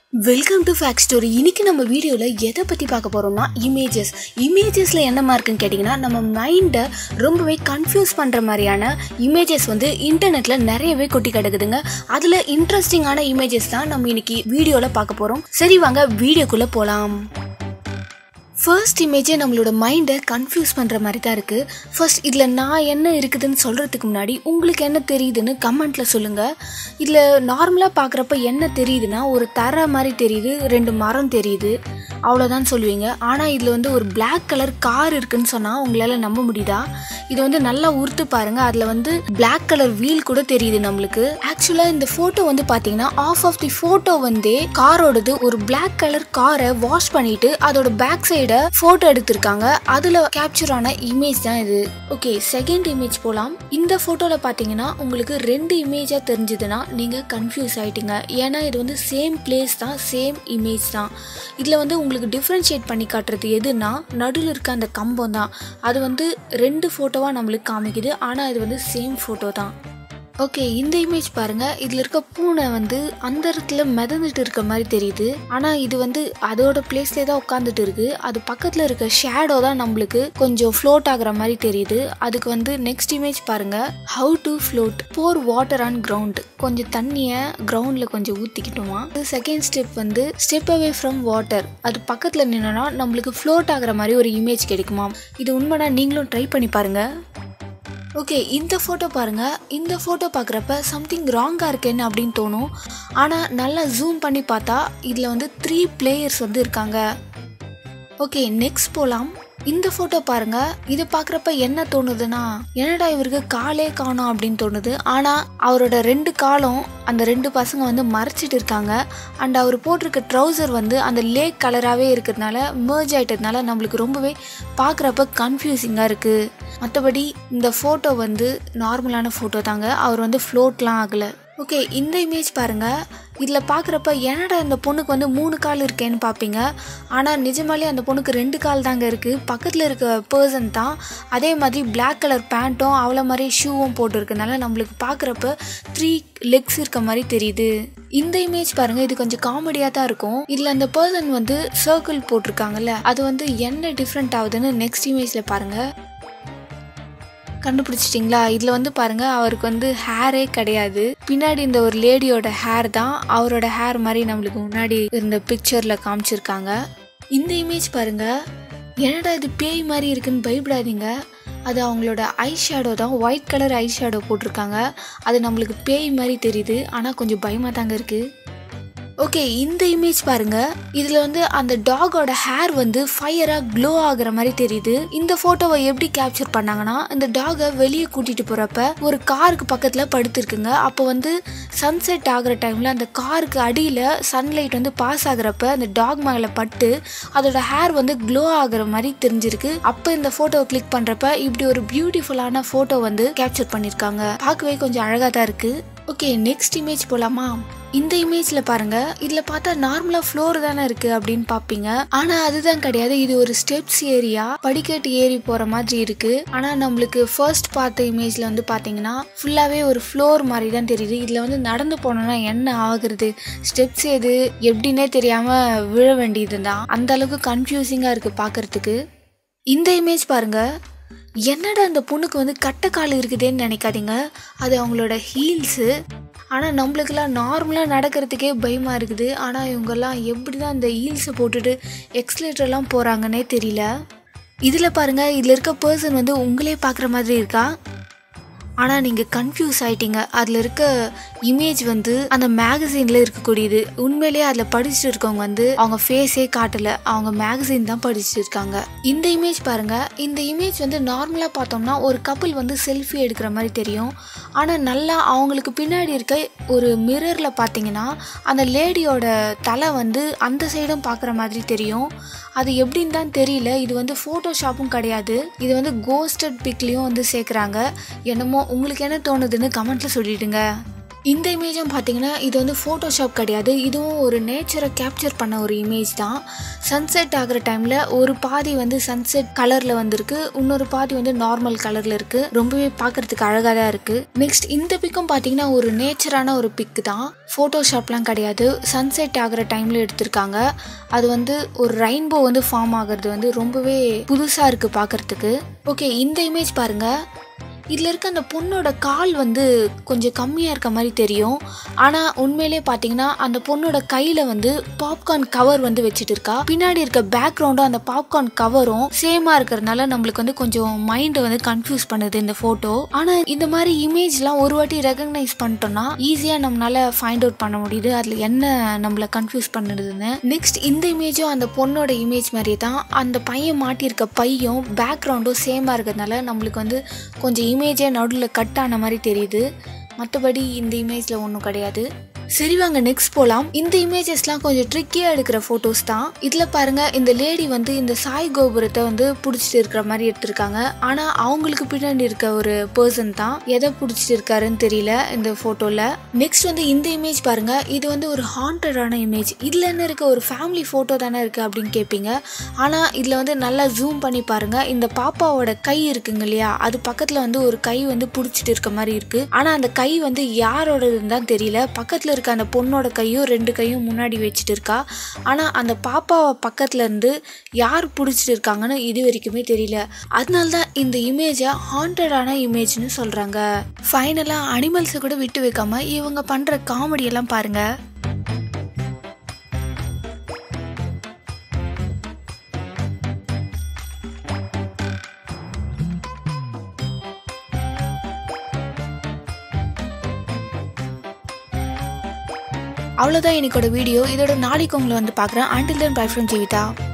welcome to fact story இன்னைக்கு நம்ம வீடியோவில் எதை பற்றி பார்க்க போகிறோம்னா இமேஜஸ் இமேஜஸில் என்னமா இருக்குன்னு கேட்டிங்கன்னா நம்ம மைண்டை ரொம்பவே கன்ஃபியூஸ் பண்ணுற மாதிரியான இமேஜஸ் வந்து இன்டர்நெட்டில் நிறையவே கொட்டி கிடக்குதுங்க அதில் இன்ட்ரெஸ்டிங்கான இமேஜஸ் தான் நம்ம இன்னைக்கு வீடியோவில் பார்க்க போகிறோம் சரி வாங்க வீடியோக்குள்ளே போகலாம் ஃபர்ஸ்ட் இமேஜே நம்மளோட மைண்டை கன்ஃபியூஸ் பண்ணுற மாதிரி தான் இருக்குது ஃபர்ஸ்ட் இதில் நான் என்ன இருக்குதுன்னு சொல்கிறதுக்கு முன்னாடி உங்களுக்கு என்ன தெரியுதுன்னு கமெண்ட்டில் சொல்லுங்கள் இதில் நார்மலாக பார்க்குறப்ப என்ன தெரியுதுன்னா ஒரு தர மாதிரி தெரியுது ரெண்டு மரம் தெரியுது அவ்வளோதான் சொல்லுவீங்க ஆனால் இதில் வந்து ஒரு Black கலர் கார் இருக்குன்னு சொன்னால் உங்களால் நம்ப முடியுதா இது வந்து நல்லா உறுத்து பாருங்கள் அதில் வந்து Black கலர் வீல் கூட தெரியுது நம்மளுக்கு ஆக்சுவலாக இந்த ஃபோட்டோ வந்து பார்த்தீங்கன்னா ஆஃப் ஆஃப் தி ஃபோட்டோ வந்து காரோடது ஒரு Black கலர் காரை வாஷ் பண்ணிட்டு அதோட பேக் சைடை ஃபோட்டோ எடுத்திருக்காங்க அதில் கேப்சர் ஆன இமேஜ் தான் இது ஓகே செகண்ட் இமேஜ் போகலாம் இந்த ஃபோட்டோவில் பார்த்தீங்கன்னா உங்களுக்கு ரெண்டு இமேஜாக தெரிஞ்சுதுன்னா நீங்கள் கன்ஃபியூஸ் ஆயிட்டீங்க ஏன்னா இது வந்து சேம் பிளேஸ் தான் சேம் இமேஜ் தான் இதில் வந்து உங்களுக்கு டிஃப்ரென்ஷியேட் பண்ணி காட்டுறது எதுனா நடுவில் இருக்க அந்த கம்பம் தான் அது வந்து ரெண்டு ஃபோட்டோவாக நம்மளுக்கு காமிக்குது ஆனால் இது வந்து சேம் ஃபோட்டோ தான் ஓகே இந்த இமேஜ் பாருங்க இதுல இருக்க பூனை வந்து அந்த இடத்துல மிதந்துட்டு இருக்க மாதிரி தெரியுது ஆனா இது வந்து அதோட பிளேஸ்ல தான் உட்காந்துட்டு இருக்கு அது பக்கத்துல இருக்க ஷேடோ தான் நம்மளுக்கு கொஞ்சம் ஃப்ளோட் ஆகுற மாதிரி தெரியுது அதுக்கு வந்து நெக்ஸ்ட் இமேஜ் பாருங்க how to float pour water on ground கொஞ்சம் தண்ணியை கிரவுண்ட்ல கொஞ்சம் ஊத்திக்கிட்டோமா செகண்ட் ஸ்டெப் வந்து ஸ்டெப் அவே ஃப்ரம் வாட்டர் அது பக்கத்துல நின்னோன்னா நம்மளுக்கு ஃப்ளோட் ஆகுற மாதிரி ஒரு இமேஜ் கிடைக்குமா இது உண்மைனா நீங்களும் ட்ரை பண்ணி பாருங்க ஓகே இந்த ஃபோட்டோ பாருங்க இந்த ஃபோட்டோ பார்க்குறப்ப சம்திங் ராங்காக இருக்கேன்னு அப்படின்னு தோணும் ஆனால் நல்லா ஜூம் பண்ணி பார்த்தா இதில் வந்து த்ரீ பிளேயர்ஸ் வந்து இருக்காங்க ஓகே நெக்ஸ்ட் போகலாம் இந்த ஃபோட்டோ பாருங்க இது பார்க்குறப்ப என்ன தோணுதுன்னா என்னடா இவருக்கு காலே காணோம் அப்படின்னு தோணுது ஆனால் அவரோட ரெண்டு காலும் அந்த ரெண்டு பசங்க வந்து மறைச்சிட்டு இருக்காங்க அண்ட் அவர் போட்டிருக்க ட்ரௌசர் வந்து அந்த லேக் கலராகவே இருக்கிறதுனால merge ஆயிட்டதுனால நம்மளுக்கு ரொம்பவே பார்க்குறப்ப கன்ஃபியூசிங்காக இருக்குது மற்றபடி இந்த ஃபோட்டோ வந்து நார்மலான ஃபோட்டோ தாங்க அவர் வந்து ஃப்ளோட்லாம் ஆகலை ஓகே இந்த இமேஜ் பாருங்க இதில் பார்க்குறப்ப என்னடா இந்த பொண்ணுக்கு வந்து மூணு கால் இருக்கேன்னு பார்ப்பீங்க ஆனால் நிஜமாலே அந்த பொண்ணுக்கு ரெண்டு கால் தாங்க இருக்குது பக்கத்தில் இருக்க பர்சன் தான் அதே மாதிரி Black கலர் பேண்ட்டும் அவ்வளோ மாதிரி ஷூவும் போட்டிருக்கனால நம்மளுக்கு பார்க்குறப்ப த்ரீ லெக்ஸ் இருக்க மாதிரி தெரியுது இந்த இமேஜ் பாருங்க இது கொஞ்சம் காமெடியாக தான் இருக்கும் இதில் அந்த பர்சன் வந்து சர்க்கிள் போட்டிருக்காங்கல்ல அது வந்து என்ன டிஃப்ரெண்ட் ஆகுதுன்னு நெக்ஸ்ட் இமேஜில் பாருங்கள் கண்டுபிடிச்சிட்டிங்களா இதில் வந்து பாருங்க அவருக்கு வந்து ஹேரே கிடையாது பின்னாடி இந்த ஒரு லேடியோட ஹேர் தான் அவரோட ஹேர் மாதிரி நம்மளுக்கு முன்னாடி இருந்த பிக்சரில் காமிச்சிருக்காங்க இந்த இமேஜ் பாருங்க என்னடா இது பேய் மாதிரி இருக்குன்னு பயப்படாதீங்க அது அவங்களோட ஐ ஷேடோ தான் ஒயிட் கலர் ஐ ஷேடோ போட்டிருக்காங்க அது நம்மளுக்கு பேய் மாதிரி தெரியுது ஆனால் கொஞ்சம் பயமாக தாங்க இருக்குது ஓகே இந்த இமேஜ் பாருங்க இதுல வந்து அந்த டாகோட ஹேர் வந்து ஃபயரா க்ளோ ஆகுற மாதிரி தெரியுது இந்த போட்டோவை எப்படி கேப்சர் பண்ணாங்கன்னா இந்த டாகை வெளியே கூட்டிட்டு போறப்ப ஒரு காருக்கு பக்கத்துல படுத்திருக்குங்க அப்போ வந்து சன்செட் ஆகுற டைம்ல அந்த காருக்கு அடியில சன்லைட் வந்து பாஸ் ஆகுறப்ப அந்த டாக் மேல பட்டு அதோட ஹேர் வந்து க்ளோ ஆகுற மாதிரி தெரிஞ்சிருக்கு அப்போ இந்த போட்டோவை கிளிக் பண்றப்ப இப்படி ஒரு பியூட்டிஃபுல்லான போட்டோ வந்து கேப்சர் பண்ணிருக்காங்க பார்க்கவே கொஞ்சம் அழகா தான் இருக்கு ஓகே நெக்ஸ்ட் இமேஜ் போலாமா இந்த இமேஜ்ல பாருங்க இதுல பார்த்தா நார்மலா ஃப்ளோர் தானே இருக்கு அப்படின்னு பாப்பீங்க ஆனா அதுதான் கிடையாது இது ஒரு ஸ்டெப்ஸ் ஏரியா படிக்கட்டு ஏறி போற மாதிரி இருக்கு ஆனா நம்மளுக்கு ஃபர்ஸ்ட் பார்த்த இமேஜ்ல வந்து பாத்தீங்கன்னா ஃபுல்லாவே ஒரு ஃப்ளோர் மாதிரி தான் தெரியுது இதுல வந்து நடந்து போனோம்னா என்ன ஆகுறது ஸ்டெப்ஸ் எது எப்படின்னே தெரியாம விழ வேண்டியது தான் அந்த அளவுக்கு கன்ஃபியூசிங்கா இருக்கு பார்க்கிறதுக்கு இந்த இமேஜ் பாருங்க என்னடா அந்த பொண்ணுக்கு வந்து கட்டைக்கால் இருக்குதேன்னு நினைக்காதீங்க அது அவங்களோட ஹீல்ஸு ஆனால் நம்மளுக்கெல்லாம் நார்மலாக நடக்கிறதுக்கே பயமாக இருக்குது ஆனால் இவங்கெல்லாம் எப்படி தான் இந்த ஹீல்ஸை போட்டுட்டு எக்ஸ்லேட்டர்லாம் போகிறாங்கன்னே தெரியல இதில் பாருங்கள் இதில் இருக்க பர்சன் வந்து உங்களே பார்க்குற மாதிரி இருக்கா ஆனால் நீங்கள் கன்ஃபியூஸ் ஆயிட்டீங்க அதில் இருக்க இமேஜ் வந்து அந்த மேகசீனில் இருக்கக்கூடியது உண்மையிலேயே அதில் படிச்சுட்டு இருக்கவங்க வந்து அவங்க ஃபேஸே காட்டலை அவங்க மேகசீன் தான் படிச்சுட்டு இருக்காங்க இந்த இமேஜ் பாருங்க இந்த இமேஜ் வந்து நார்மலாக பார்த்தோம்னா ஒரு கப்பல் வந்து செல்ஃபி எடுக்கிற மாதிரி தெரியும் ஆனால் நல்லா அவங்களுக்கு பின்னாடி இருக்க ஒரு மிரரில் பார்த்தீங்கன்னா அந்த லேடியோட தலை வந்து அந்த சைடும் பார்க்குற மாதிரி தெரியும் அது எப்படின்னு தான் தெரியல இது வந்து ஃபோட்டோஷாப்பும் கிடையாது இது வந்து கோஸ்டட் பிக்லேயும் வந்து சேர்க்குறாங்க என்னமோ உங்களுக்கு என்ன தோணுதுன்னு கமெண்ட்ல சொல்லிடுங்க இந்த இமேஜும் பார்த்தீங்கன்னா இது வந்து ஃபோட்டோஷாப் கிடையாது இதுவும் ஒரு நேச்சரை கேப்சர் பண்ண ஒரு இமேஜ் தான் சன்செட் ஆகிற டைமில் ஒரு பாதி வந்து சன்செட் கலரில் வந்திருக்கு இன்னொரு பாதி வந்து நார்மல் கலரில் இருக்குது ரொம்பவே பார்க்குறதுக்கு அழகாக தான் இருக்குது நெக்ஸ்ட் இந்த பிக்கும் பார்த்தீங்கன்னா ஒரு நேச்சரான ஒரு பிக் தான் ஃபோட்டோஷாப்லாம் கிடையாது சன்செட் ஆகிற டைமில் எடுத்திருக்காங்க அது வந்து ஒரு ரெயின்போ வந்து ஃபார்ம் ஆகிறது வந்து ரொம்பவே புதுசாக இருக்குது பார்க்குறதுக்கு ஓகே இந்த இமேஜ் பாருங்கள் இதில் இருக்க அந்த பொண்ணோட கால் வந்து கொஞ்சம் கம்மியாக இருக்க மாதிரி தெரியும் ஆனால் உண்மையிலே பார்த்தீங்கன்னா அந்த பொண்ணோட கையில் வந்து பாப்கார்ன் கவர் வந்து வச்சுட்டு இருக்கா பின்னாடி இருக்க பேக்ரவுண்டும் அந்த பாப்கார்ன் கவரும் சேமாக இருக்கிறதுனால நம்மளுக்கு வந்து கொஞ்சம் மைண்டை வந்து கன்ஃபியூஸ் பண்ணுது இந்த ஃபோட்டோ ஆனால் இந்த மாதிரி இமேஜ்லாம் ஒரு வாட்டி ரெகக்னைஸ் பண்ணிட்டோம்னா ஈஸியாக நம்மளால ஃபைண்ட் அவுட் பண்ண முடியுது அதில் என்ன நம்மளை கன்ஃபியூஸ் பண்ணுதுன்னு நெக்ஸ்ட் இந்த இமேஜும் அந்த பொண்ணோட இமேஜ் மாதிரியே தான் அந்த பையன் மாட்டியிருக்க பையும் பேக்ரவுண்டும் சேமாக இருக்கிறதுனால நம்மளுக்கு வந்து கொஞ்சம் இமேஜே நடுவில் கட் ஆன மாதிரி தெரியுது மற்றபடி இந்த இமேஜில் ஒன்றும் கிடையாது சரி வாங்க நெக்ஸ்ட் போகலாம் இந்த இமேஜஸ்லாம் கொஞ்சம் ட்ரிக்கியாக எடுக்கிற ஃபோட்டோஸ் தான் இதில் பாருங்க இந்த லேடி வந்து இந்த சாய் கோபுரத்தை வந்து பிடிச்சிட்டு இருக்கிற மாதிரி எடுத்திருக்காங்க ஆனால் அவங்களுக்கு பின்னாடி இருக்க ஒரு பர்சன் தான் எதை பிடிச்சிட்டு இருக்காருன்னு தெரியல இந்த ஃபோட்டோவில் நெக்ஸ்ட் வந்து இந்த இமேஜ் பாருங்க இது வந்து ஒரு ஹாண்டடான இமேஜ் இதில் என்ன இருக்க ஒரு ஃபேமிலி ஃபோட்டோ தானே இருக்குது அப்படின்னு கேட்பீங்க ஆனால் இதில் வந்து நல்லா ஜூம் பண்ணி பாருங்க இந்த பாப்பாவோட கை இருக்குங்க இல்லையா அது பக்கத்தில் வந்து ஒரு கை வந்து பிடிச்சிட்டு இருக்க மாதிரி இருக்குது ஆனால் அந்த கை வந்து யாரோடதுன்னு தான் தெரியல பக்கத்தில் இருக்க அந்த பொண்ணோட கையும் ரெண்டு கையும் முன்னாடி வச்சுட்டு இருக்கா ஆனால் அந்த பாப்பாவை பக்கத்துல இருந்து யார் பிடிச்சிட்டு இருக்காங்கன்னு இது வரைக்குமே தெரியல அதனால தான் இந்த இமேஜை ஹாண்டடான இமேஜ்னு சொல்கிறாங்க ஃபைனலாக அனிமல்ஸை கூட விட்டு வைக்காம இவங்க பண்ணுற காமெடியெல்லாம் பாருங்க அவ்வளோதான் இன்னைக்கோட வீடியோ இதோட நாளைக்கு உங்களை வந்து பார்க்குறேன் until then bye from Jeevitha